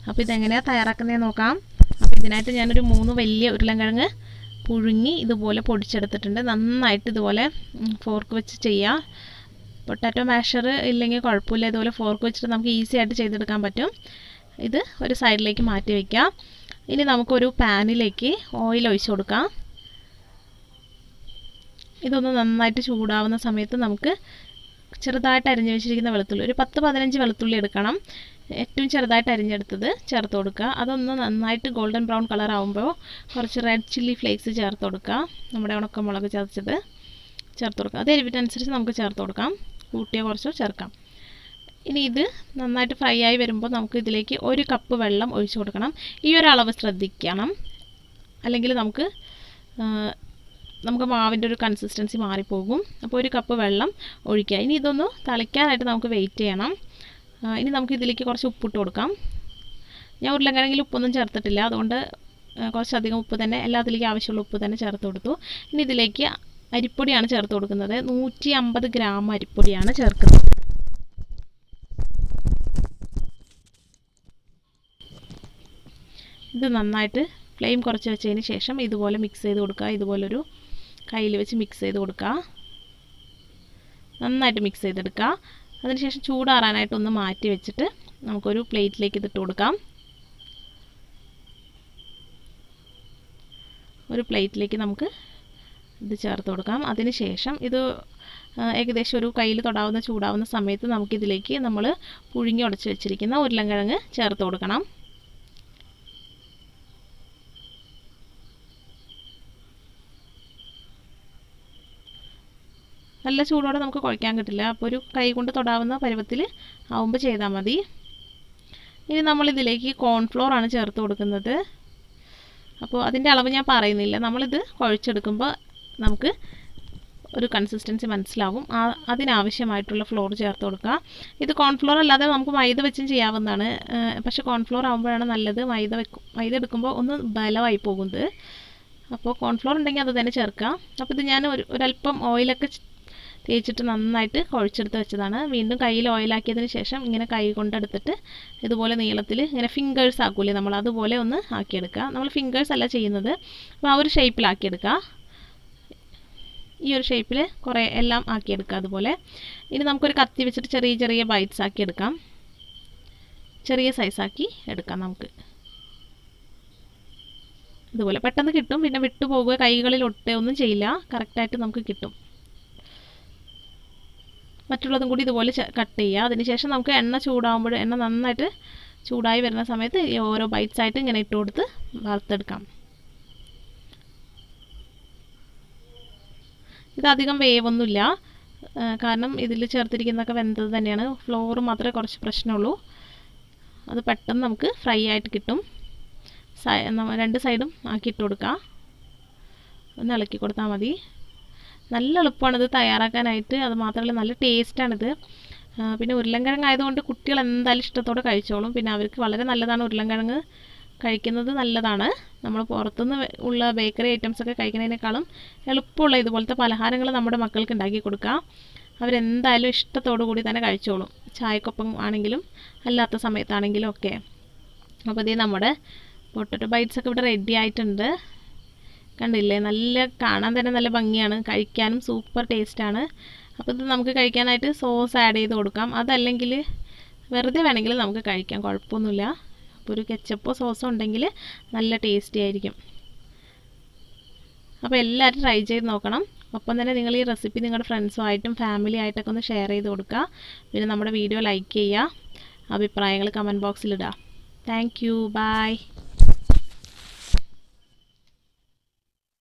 അപ്പോൾ ഇതെങ്ങനെയാണ് തയ്യാറാക്കുന്നതെന്ന് നോക്കാം അപ്പോൾ ഇതിനായിട്ട് ഞാനൊരു മൂന്ന് വലിയ ഉരുളൻകിഴങ്ങ് പുഴുങ്ങി ഇതുപോലെ പൊടിച്ചെടുത്തിട്ടുണ്ട് നന്നായിട്ട് ഇതുപോലെ ഫോർക്ക് വെച്ച് ചെയ്യാം പൊട്ടാറ്റോ മാഷർ ഇല്ലെങ്കിൽ കുഴപ്പമില്ല ഇതുപോലെ ഫോർക്ക് വെച്ചിട്ട് നമുക്ക് ഈസി ആയിട്ട് ചെയ്തെടുക്കാൻ പറ്റും ഇത് ഒരു സൈഡിലേക്ക് മാറ്റി വയ്ക്കാം ഇനി നമുക്കൊരു പാനിലേക്ക് ഓയിൽ ഒഴിച്ചു കൊടുക്കാം ഇതൊന്ന് നന്നായിട്ട് ചൂടാവുന്ന സമയത്ത് നമുക്ക് ചെറുതായിട്ട് അരിഞ്ഞു വെച്ചിരിക്കുന്ന വെളുത്തുള്ളി ഒരു പത്ത് പതിനഞ്ച് വെളുത്തുള്ളി എടുക്കണം ഏറ്റവും ചെറുതായിട്ട് അരിഞ്ഞെടുത്തത് ചേർത്ത് കൊടുക്കുക അതൊന്ന് നന്നായിട്ട് ഗോൾഡൻ ബ്രൗൺ കളർ ആകുമ്പോൾ കുറച്ച് റെഡ് ചില്ലി ഫ്ലേക്സ് ചേർത്ത് കൊടുക്കുക നമ്മുടെ ഉണക്കമുളക് ചതച്ചത് ചേർത്ത് കൊടുക്കുക അത് എരിവിനനുസരിച്ച് നമുക്ക് ചേർത്ത് കൊടുക്കാം കൂട്ടിയോ കുറച്ചോ ചേർക്കാം ഇനി ഇത് നന്നായിട്ട് ഫ്രൈ ആയി വരുമ്പോൾ നമുക്ക് ഇതിലേക്ക് ഒരു കപ്പ് വെള്ളം ഒഴിച്ചു കൊടുക്കണം ഈ ഒരു അളവ് ശ്രദ്ധിക്കണം അല്ലെങ്കിൽ നമുക്ക് നമുക്ക് മാവിൻ്റെ ഒരു കൺസിസ്റ്റൻസി മാറിപ്പോകും അപ്പോൾ ഒരു കപ്പ് വെള്ളം ഒഴിക്കുക ഇനി ഇതൊന്ന് തിളയ്ക്കാനായിട്ട് നമുക്ക് വെയിറ്റ് ചെയ്യണം ഇനി നമുക്ക് ഇതിലേക്ക് കുറച്ച് ഉപ്പിട്ട് കൊടുക്കാം ഞാൻ ഉരുളക്കിഴങ്ങിൽ ഉപ്പൊന്നും ചേർത്തിട്ടില്ല അതുകൊണ്ട് കുറച്ചധികം ഉപ്പ് തന്നെ എല്ലാത്തിലേക്ക് ആവശ്യമുള്ള ഉപ്പ് തന്നെ ചേർത്ത് കൊടുത്തു ഇനി ഇതിലേക്ക് അരിപ്പൊടിയാണ് ചേർത്ത് കൊടുക്കുന്നത് നൂറ്റി അമ്പത് ഗ്രാം അരിപ്പൊടിയാണ് ചേർക്കുന്നത് ഇത് നന്നായിട്ട് ഫ്ലെയിം കുറച്ച് വെച്ചതിന് ശേഷം ഇതുപോലെ മിക്സ് ചെയ്ത് കൊടുക്കുക ഇതുപോലൊരു കയ്യിൽ വെച്ച് മിക്സ് ചെയ്ത് കൊടുക്കുക നന്നായിട്ട് മിക്സ് ചെയ്തെടുക്കുക അതിനുശേഷം ചൂടാറാനായിട്ട് ഒന്ന് മാറ്റി വെച്ചിട്ട് നമുക്കൊരു പ്ലേറ്റിലേക്ക് ഇതിട്ട് കൊടുക്കാം ഒരു പ്ലേറ്റിലേക്ക് നമുക്ക് ഇത് ചേർത്ത് കൊടുക്കാം അതിനുശേഷം ഇത് ഏകദേശം ഒരു കയ്യിൽ തൊടാവുന്ന ചൂടാവുന്ന സമയത്ത് നമുക്കിതിലേക്ക് നമ്മൾ പുഴുങ്ങി ഉടച്ച് വെച്ചിരിക്കുന്ന ഉരുളൻകിഴങ്ങ് ചേർത്ത് കൊടുക്കണം നല്ല ചൂടോടെ നമുക്ക് കുഴയ്ക്കാൻ കിട്ടില്ല അപ്പോൾ ഒരു കൈ കൊണ്ട് തൊടാവുന്ന പരുവത്തിൽ ആവുമ്പോൾ ചെയ്താൽ മതി ഇനി നമ്മളിതിലേക്ക് കോൺഫ്ലോർ ആണ് ചേർത്ത് കൊടുക്കുന്നത് അപ്പോൾ അതിൻ്റെ അളവ് ഞാൻ പറയുന്നില്ല നമ്മളിത് കുഴച്ചെടുക്കുമ്പോൾ നമുക്ക് ഒരു കൺസിസ്റ്റൻസി മനസ്സിലാവും ആ അതിനാവശ്യമായിട്ടുള്ള ഫ്ലോർ ചേർത്ത് കൊടുക്കുക ഇത് കോൺഫ്ലോർ അല്ലാതെ നമുക്ക് മൈദ വെച്ചും ചെയ്യാവുന്നതാണ് പക്ഷേ കോൺഫ്ലോർ ആകുമ്പോഴാണ് നല്ലത് മൈദ വെക്കും മൈദ എടുക്കുമ്പോൾ ഒന്ന് ബലമായി പോകുന്നത് അപ്പോൾ കോൺഫ്ലോർ ഉണ്ടെങ്കിൽ അത് തന്നെ ചേർക്കുക അപ്പോൾ ഇത് ഞാൻ ഒരു ഒരല്പം ഓയിലൊക്കെ തേച്ചിട്ട് നന്നായിട്ട് കുഴച്ചെടുത്ത് വെച്ചതാണ് വീണ്ടും കയ്യിൽ ഓയിലാക്കിയതിന് ശേഷം ഇങ്ങനെ കൈ കൊണ്ടെടുത്തിട്ട് ഇതുപോലെ നീളത്തിൽ ഇങ്ങനെ ഫിംഗേഴ്സ് ആക്കൂലേ നമ്മൾ അതുപോലെ ഒന്ന് ആക്കിയെടുക്കുക നമ്മൾ ഫിംഗേഴ്സ് അല്ല ചെയ്യുന്നത് അപ്പോൾ ആ ഒരു ഷേപ്പിലാക്കിയെടുക്കുക ഈ ഒരു ഷേപ്പിൽ കുറേ എല്ലാം ആക്കിയെടുക്കുക അതുപോലെ ഇനി നമുക്കൊരു കത്തി വെച്ചിട്ട് ചെറിയ ചെറിയ ബൈറ്റ്സ് ആക്കി എടുക്കാം ചെറിയ സൈസാക്കി എടുക്കാം നമുക്ക് ഇതുപോലെ പെട്ടെന്ന് കിട്ടും പിന്നെ വിട്ടുപോകുക കൈകളിൽ ഒട്ടുകയൊന്നും ചെയ്യില്ല കറക്റ്റായിട്ട് നമുക്ക് കിട്ടും മറ്റുള്ളതും കൂടി ഇതുപോലെ കട്ട് ചെയ്യുക അതിനുശേഷം നമുക്ക് എണ്ണ ചൂടാകുമ്പോൾ എണ്ണ നന്നായിട്ട് ചൂടായി വരുന്ന സമയത്ത് ഈ ഓരോ ബൈറ്റ്സ് ആയിട്ട് ഇങ്ങനെ ഇട്ട് കൊടുത്ത് വറുത്തെടുക്കാം ഇതധികം വേവൊന്നുമില്ല കാരണം ഇതിൽ ചേർത്തിരിക്കുന്നതൊക്കെ വെന്തത് തന്നെയാണ് ഫ്ലോർ മാത്രമേ കുറച്ച് പ്രശ്നമുള്ളൂ അത് പെട്ടെന്ന് നമുക്ക് ഫ്രൈ ആയിട്ട് കിട്ടും രണ്ട് സൈഡും ആക്കിയിട്ട് കൊടുക്കുക ഒന്ന് ഇളക്കി കൊടുത്താൽ മതി നല്ല എളുപ്പമാണ് ഇത് തയ്യാറാക്കാനായിട്ട് അത് മാത്രമല്ല നല്ല ടേസ്റ്റാണിത് പിന്നെ ഉരുളൻകിഴങ്ങ് ആയതുകൊണ്ട് കുട്ടികൾ എന്തായാലും ഇഷ്ടത്തോടെ കഴിച്ചോളും പിന്നെ അവർക്ക് വളരെ നല്ലതാണ് ഉരുളൻകിഴങ്ങ് കഴിക്കുന്നത് നല്ലതാണ് നമ്മൾ പുറത്തുനിന്ന് ഉള്ള ബേക്കറി ഐറ്റംസ് ഒക്കെ കഴിക്കുന്നതിനേക്കാളും എളുപ്പമുള്ള ഇതുപോലത്തെ പലഹാരങ്ങൾ നമ്മുടെ മക്കൾക്ക് ഉണ്ടാക്കി കൊടുക്കുക അവരെന്തായാലും ഇഷ്ടത്തോടു കൂടി തന്നെ കഴിച്ചോളും ചായക്കൊപ്പം ആണെങ്കിലും അല്ലാത്ത സമയത്താണെങ്കിലും ഒക്കെ അപ്പോൾ ഇതേ നമ്മുടെ പൊട്ടറ്റോ ബൈറ്റ്സ് ഒക്കെ ഇവിടെ റെഡി ആയിട്ടുണ്ട് കണ്ടില്ലേ നല്ല കാണാൻ തന്നെ നല്ല ഭംഗിയാണ് കഴിക്കാനും സൂപ്പർ ടേസ്റ്റാണ് അപ്പോൾ ഇത് നമുക്ക് കഴിക്കാനായിട്ട് സോസ് ആഡ് ചെയ്ത് കൊടുക്കാം അതല്ലെങ്കിൽ വെറുതെ വേണമെങ്കിൽ നമുക്ക് കഴിക്കാം കുഴപ്പമൊന്നുമില്ല അപ്പോൾ ഒരു കെച്ചപ്പോ സോസോ ഉണ്ടെങ്കിൽ നല്ല ടേസ്റ്റി ആയിരിക്കും അപ്പോൾ എല്ലാവരും ട്രൈ ചെയ്ത് നോക്കണം ഒപ്പം തന്നെ നിങ്ങൾ ഈ റെസിപ്പി നിങ്ങളുടെ ഫ്രണ്ട്സുമായിട്ടും ഫാമിലി ആയിട്ടൊക്കെ ഒന്ന് ഷെയർ ചെയ്ത് കൊടുക്കുക പിന്നെ നമ്മുടെ വീഡിയോ ലൈക്ക് ചെയ്യുക അഭിപ്രായങ്ങൾ കമൻറ്റ് ബോക്സിലിടുക താങ്ക് യു ബൈ